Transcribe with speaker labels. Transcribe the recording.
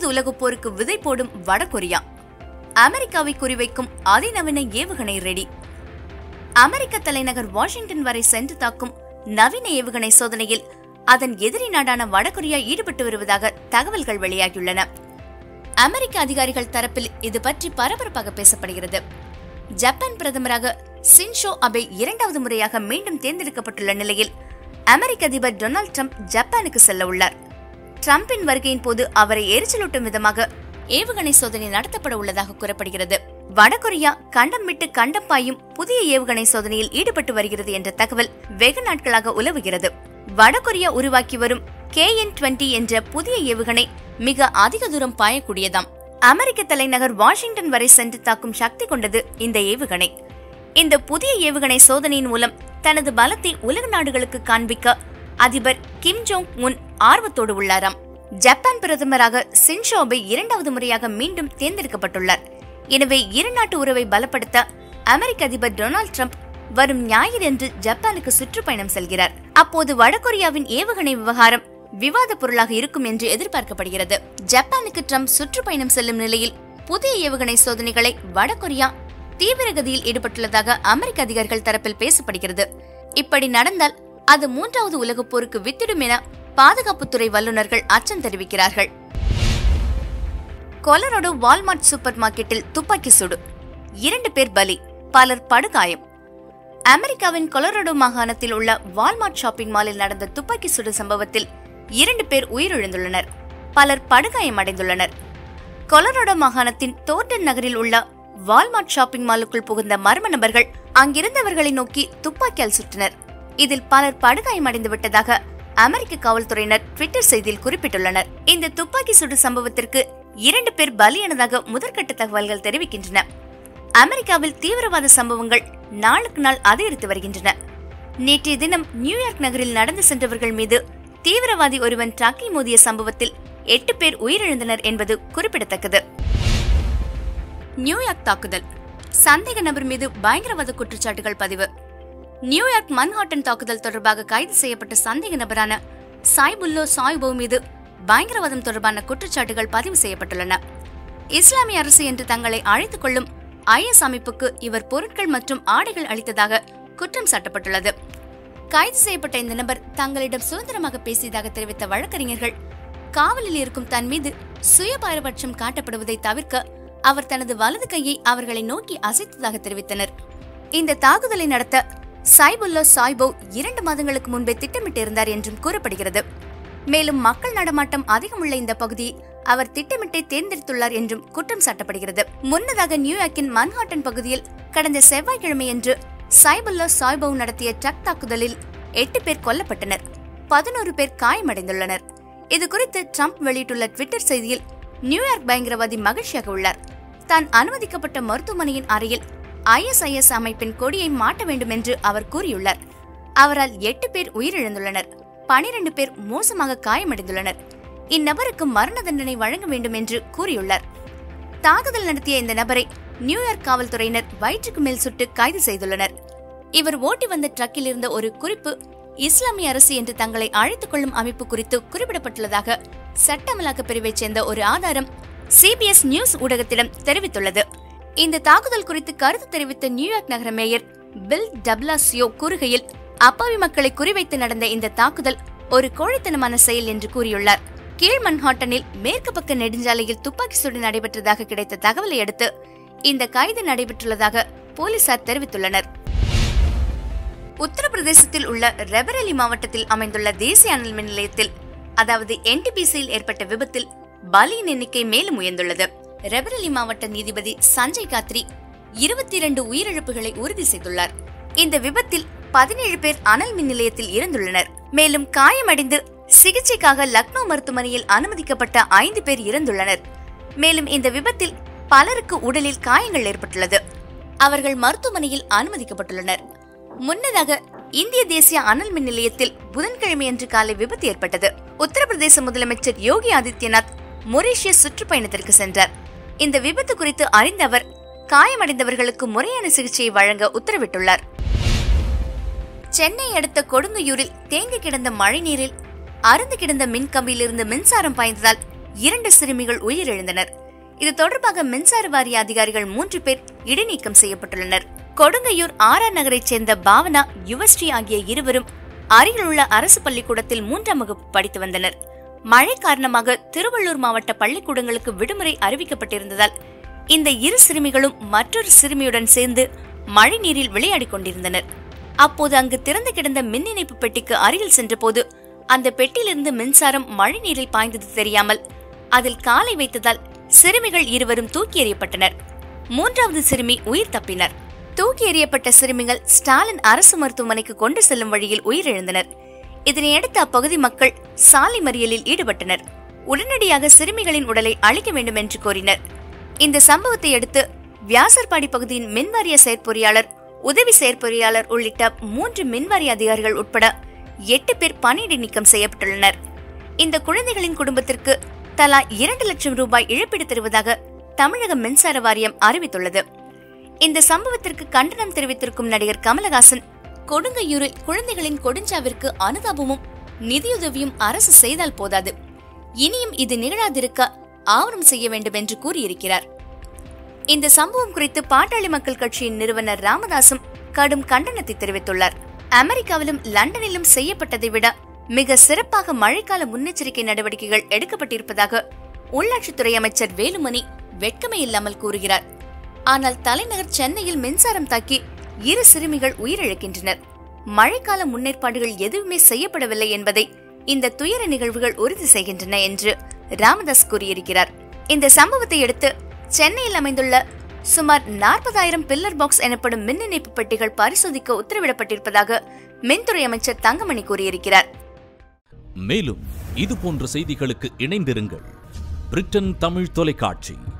Speaker 1: மூன்றாவது உலகப் போருக்கு விதை போடும் வடகொரியா அமெரிக்காவை குறிவைக்கும் அதிநவீன ஏவுகணை ரெடி அமெரிக்க தலைநகர் வாஷிங்டன் வரை சென்று தாக்கும் நவீன ஏவுகணை சோதனையில் அதன் எதிரி நாடான வடகொரியா ஈடுபட்டு வருவதாக தகவல்கள் வெளியாகியுள்ளன அமெரிக்க அதிகாரிகள் தரப்பில் இது பற்றி பரபரப்பாக பேசப்படுகிறது ஜப்பான் பிரதமராக சின்ஷோ அபே இரண்டாவது முறையாக மீண்டும் தேர்ந்தெடுக்கப்பட்டுள்ள நிலையில் அமெரிக்க அதிபர் டொனால்ட் ட்ரம்ப் ஜப்பானுக்கு செல்ல உள்ளார் ட்ரம்பின் வருகையின் போது அவரை எரிச்சலூட்டும் விதமாக ஏவுகணை சோதனை நடத்தப்பட உள்ளதாக கூறப்படுகிறது வடகொரியா கண்டம் விட்டு கண்டம் பாயும் புதிய ஏவுகணை சோதனையில் ஈடுபட்டு வருகிறது என்ற தகவல் வெகு நாட்களாக உலவுகிறது வடகொரியா உருவாக்கி வரும் கே என் டுவெண்டி என்ற புதிய ஏவுகணை மிக அதிக தூரம் பாயக்கூடியதாம் அமெரிக்க தலைநகர் வாஷிங்டன் வரை சென்று தாக்கும் சக்தி கொண்டது இந்த ஏவுகணை இந்த புதிய ஏவுகணை சோதனையின் மூலம் தனது பலத்தை உலக நாடுகளுக்கு காண்பிக்க அதிபர் கிம் ஜோங் உன் ஆர்வத்தோடு உள்ளாராம் ஜப்பான் பிரதமராக சின்ஷோ அபே இரண்டாவது முறையாக மீண்டும் தேர்ந்தெடுக்கப்பட்டுள்ளார் எனவே இரு நாட்டு உறவை பலப்படுத்த அமெரிக்க அதிபர் டொனால்ட் ட்ரம்ப் வரும் ஞாயிறன்று ஜப்பானுக்கு சுற்றுப்பயணம் செல்கிறார் அப்போது வடகொரியாவின் ஏவுகணை விவகாரம் விவாத பொருளாக இருக்கும் என்று எதிர்பார்க்கப்படுகிறது ஜப்பானுக்கு ட்ரம்ப் சுற்றுப்பயணம் செல்லும் நிலையில் புதிய ஏவுகணை சோதனைகளை வடகொரியா தீவிரகதியில் ஈடுபட்டுள்ளதாக அமெரிக்க அதிகாரிகள் தரப்பில் பேசப்படுகிறது இப்படி நடந்தால் அது மூன்றாவது உலகப் போருக்கு வித்திடும் என பாதுகாப்புத்துறை வல்லுநர்கள் அச்சம் தெரிவிக்கிறார்கள் கொலராடோ வால்மார்ட் சூப்பர் மார்க்கெட்டில் துப்பாக்கி சூடு இரண்டு பேர் பலி பலர் படுகாயம் அமெரிக்காவின் கொலராடோ மாகாணத்தில் உள்ள வால்மார்ட் ஷாப்பிங் மாலில் நடந்த துப்பாக்கி சூடு சம்பவத்தில் இரண்டு பேர் உயிரிழந்துள்ளனர் பலர் படுகாயம் அடைந்துள்ளனர் கொலராடோ மாகாணத்தின் தோர்டன் நகரில் உள்ள வால்மார்ட் ஷாப்பிங் மாலுக்குள் புகுந்த மர்ம நபர்கள் அங்கிருந்தவர்களை நோக்கி துப்பாக்கியால் சுற்றினர் இதில் பலர் படுகாயமடைந்து விட்டதாக அமெரிக்க காவல்துறையினர் ட்விட்டர் செய்தியில் குறிப்பிட்டுள்ளனர் இந்த துப்பாக்கி சூடு சம்பவத்திற்கு இரண்டு பேர் பலியானதாக முதற்கட்ட தகவல்கள் தெரிவிக்கின்றன அமெரிக்காவில் தீவிரவாத சம்பவங்கள் நாளுக்கு நாள் அதிகரித்து வருகின்றன நேற்றைய தினம் நியூயார்க் நகரில் நடந்து சென்றவர்கள் மீது தீவிரவாதி ஒருவன் ட்ரக்கை மோதிய சம்பவத்தில் எட்டு பேர் உயிரிழந்தனர் என்பது குறிப்பிடத்தக்கது நியூயார்க் தாக்குதல் சந்தேக நபர் மீது பயங்கரவாத குற்றச்சாட்டுகள் பதிவு நியூயார்க் மன்ஹாட்டன் தாக்குதல் தொடர்பாக கைது செய்யப்பட்ட சந்தேக நபரான சாய்புல்லோ சாய்போ மீது பயங்கரவாதம் தொடர்பான குற்றச்சாட்டுகள் பதிவு செய்யப்பட்டுள்ளன இஸ்லாமிய அரசு என்று தங்களை அழைத்துக் கொள்ளும் ஐஎஸ் அமைப்புக்கு இவர் பொருட்கள் மற்றும் ஆடைகள் அளித்ததாக குற்றம் சாட்டப்பட்டுள்ளது கைது செய்யப்பட்ட இந்த நபர் தங்களிடம் சுதந்திரமாக பேசியதாக தெரிவித்த வழக்கறிஞர்கள் காவலில் இருக்கும் தன் மீது சுய பாரபட்சம் காட்டப்படுவதை தவிர்க்க அவர் தனது வலது கையை அவர்களை நோக்கி அசைத்ததாக தெரிவித்தனர் இந்த தாக்குதலை நடத்த சாய்புல்லா சாய்போ இரண்டு மாதங்களுக்கு முன்பே திட்டமிட்டிருந்தார் என்றும் கூறப்படுகிறது மேலும் மக்கள் நடமாட்டம் அதிகமுள்ள இந்த பகுதியை அவர் திட்டமிட்டே தேர்ந்தெடுத்துள்ளார் என்றும் குற்றம் சாட்டப்படுகிறது முன்னதாக நியூயார்க்கின் மன்ஹாட்டன் பகுதியில் கடந்த செவ்வாய்க்கிழமையன்று சைபுல்லா சாய்பவ் நடத்திய ட்ரக் தாக்குதலில் எட்டு பேர் கொல்லப்பட்டனர் பதினோரு பேர் காயமடைந்துள்ளனர் இது குறித்து ட்ரம்ப் வெளியிட்டுள்ள ட்விட்டர் செய்தியில் நியூயார்க் பயங்கரவாதி மகிழ்ச்சியாக உள்ளார் தான் அனுமதிக்கப்பட்ட மருத்துவமனையின் அறையில் ஐஎஸ்ஐஎஸ் அமைப்பின் கொடியை மாட்ட வேண்டும் என்று அவர் கூறியுள்ளார் அவரால் எட்டு பேர் உயிரிழந்துள்ளனர் பனிரெண்டு பேர் மோசமாக காயமடைந்துள்ளனர் இந்நபருக்கு மரண தண்டனை வழங்க வேண்டும் என்று கூறியுள்ளார் தாக்குதல் நடத்திய இந்த நபரை நியூயார்க் காவல்துறையினர் வயிற்றுக்கு மேல் சுட்டு கைது செய்துள்ளனர் இவர் ஓட்டி வந்த ட்ரக்கில் இருந்த ஒரு குறிப்பு இஸ்லாமிய அரசு என்று தங்களை அழைத்துக் கொள்ளும் அமைப்பு குறித்து குறிப்பிடப்பட்டுள்ளதாக சட்ட அமலாக்க பிரிவைச் சேர்ந்த ஒரு ஆதாரம் சிபிஎஸ் நியூஸ் ஊடகத்திடம் தெரிவித்துள்ளது இந்த தாக்குதல் குறித்து கருத்து தெரிவித்த நியூயார்க் நகர மேயர் பில் டப்லாசியோ கூறுகையில் அப்பாவி மக்களை குறிவைத்து நடந்த இந்த தாக்குதல் ஒரு கோழைத்தனமான செயல் என்று கூறியுள்ளார் கீழ் மன்ஹாட்டனில் மேற்கு பக்க நெடுஞ்சாலையில் துப்பாக்கி சூடு நடைபெற்றதாக கிடைத்த தகவலை அடுத்து இந்த கைது நடைபெற்றுள்ளதாக போலீசார் தெரிவித்துள்ளனர் உத்தரப்பிரதேசத்தில் உள்ள ரெபரேலி மாவட்டத்தில் அமைந்துள்ள தேசிய அனல் மின் நிலையத்தில் அதாவது என்டிபிசியில் ஏற்பட்ட விபத்தில் பலியின் எண்ணிக்கை மேலும் உயர்ந்துள்ளது ரெபரேலி மாவட்ட நீதிபதி சஞ்சய் காத்ரி இருபத்தி இரண்டு உயிரிழப்புகளை உறுதி செய்துள்ளார் இந்த விபத்தில் பதினேழு பேர் அனல் மின் நிலையத்தில் இறந்துள்ளனர் மேலும் காயமடைந்து சிகிச்சைக்காக லக்னோ மருத்துவமனையில் அனுமதிக்கப்பட்ட ஐந்து பேர் இறந்துள்ளனர் மேலும் இந்த விபத்தில் பலருக்கு உடலில் காயங்கள் ஏற்பட்டுள்ளது அவர்கள் மருத்துவமனையில் அனுமதிக்கப்பட்டுள்ளனர் முன்னதாக இந்திய தேசிய அனல் மின் நிலையத்தில் புதன்கிழமையன்று காலை விபத்து ஏற்பட்டது உத்தரப்பிரதேச முதலமைச்சர் யோகி ஆதித்யநாத் மொரீஷியஸ் சுற்றுப்பயணத்திற்கு சென்றார் இந்த விபத்து குறித்து அறிந்த அவர் காயமடைந்தவர்களுக்கு முறையான சிகிச்சையை வழங்க உத்தரவிட்டுள்ளார் சென்னை அடுத்த கொடுங்கையூரில் தேங்கி கிடந்த மழைநீரில் அருந்து கிடந்த மின் கம்பியிலிருந்து மின்சாரம் பாய்ந்ததால் இரண்டு சிறுமிகள் உயிரிழந்தனர் இது தொடர்பாக மின்சார வாரிய அதிகாரிகள் மூன்று பேர் இடைநீக்கம் செய்யப்பட்டுள்ளனர் கொடுங்கையூர் ஆர்ஆர் நகரைச் சேர்ந்த பாவனா யுவஸ்ரீ ஆகிய இருவரும் அருகிலுள்ள அரசு பள்ளிக்கூடத்தில் மூன்றாம் வகுப்பு படித்து வந்தனர் மழை காரணமாக திருவள்ளூர் மாவட்ட பள்ளிக்கூடங்களுக்கு விடுமுறை அறிவிக்கப்பட்டிருந்ததால் இந்த இரு சிறுமிகளும் மற்றொரு சிறுமியுடன் சேர்ந்து மழை நீரில் விளையாடிக் கொண்டிருந்தனர் அப்போது அங்கு திறந்து கிடந்த மின் இணைப்பு பெட்டிக்கு அருகில் சென்றபோது அந்த பெட்டியிலிருந்து மின்சாரம் மழை நீரில் பாய்ந்தது தெரியாமல் அதில் காலை வைத்ததால் சிறுமிகள் இருவரும் தூக்கி எறியப்பட்டனர் மூன்றாவது சிறுமி உயிர் தப்பினர் தூக்கி எறியப்பட்ட சிறுமிகள் ஸ்டாலின் அரசு மருத்துவமனைக்கு கொண்டு செல்லும் வழியில் உயிரிழந்தனர் இதனையடுத்து அப்பகுதி மக்கள் சாலை மறியலில் ஈடுபட்டனர் உடனடியாக சிறுமிகளின் உடலை அழிக்க வேண்டும் என்று கோரினர் இந்த சம்பவத்தை அடுத்து வியாசர்பாடி பகுதியின் மின்வாரிய செயற்பொறியாளர் உதவி செயற்பொறியாளர் உள்ளிட்ட மூன்று மின்வாரிய அதிகாரிகள் உட்பட எட்டு பேர் பணியிடை நீக்கம் செய்யப்பட்டுள்ளனர் இந்த குழந்தைகளின் குடும்பத்திற்கு தலா இரண்டு லட்சம் ரூபாய் இழப்பீடு தருவதாக தமிழக மின்சார வாரியம் அறிவித்துள்ளது இந்த சம்பவத்திற்கு கண்டனம் தெரிவித்திருக்கும் நடிகர் கமலஹாசன் கொடுங்கையூரில் குழந்தைகளின் கொடுஞ்சாவிற்கு அனுதாபமும் நிதியுதவியும் அரசு செய்தால் போதாது இனியும் இது நிகழாதிருக்க ஆவணம் செய்ய வேண்டும் என்று கூறியிருக்கிறார் இந்த சம்பவம் குறித்து பாட்டாளி மக்கள் கட்சியின் நிறுவனர் ராமதாசும் கடும் கண்டனத்தை தெரிவித்துள்ளார் அமெரிக்காவிலும் லண்டனிலும் செய்யப்பட்டதை விட மிக சிறப்பாக மழைக்கால முன்னெச்சரிக்கை நடவடிக்கைகள் எடுக்கப்பட்டிருப்பதாக உள்ளாட்சித்துறை அமைச்சர் வேலுமணி வெட்கமே இல்லாமல் கூறுகிறார் ஆனால் தலைநகர் சென்னையில் மின்சாரம் தாக்கி இரு சிறுமிகள் உயிரிழக்கின்றனர் மழைக்கால முன்னேற்பாடுகள் எதுவுமே செய்யப்படவில்லை என்பதை இந்த துயர நிகழ்வுகள் உறுதி செய்கின்றன என்று ராமதாஸ் கூறியிருக்கிறார் இந்த சம்பவத்தை அடுத்து சென்னையில் அமைந்துள்ள சுமார் நாற்பதாயிரம் பில்லர் பாக்ஸ் எனப்படும் மின் இணைப்பு பெட்டிகள் பரிசோதிக்க உத்தரவிடப்பட்டிருப்பதாக மின்துறை அமைச்சர் தங்கமணி கூறியிருக்கிறார்
Speaker 2: மேலும் இது போன்ற செய்திகளுக்கு இணைந்திருங்கள் பிரிட்டன் தமிழ் தொலைக்காட்சி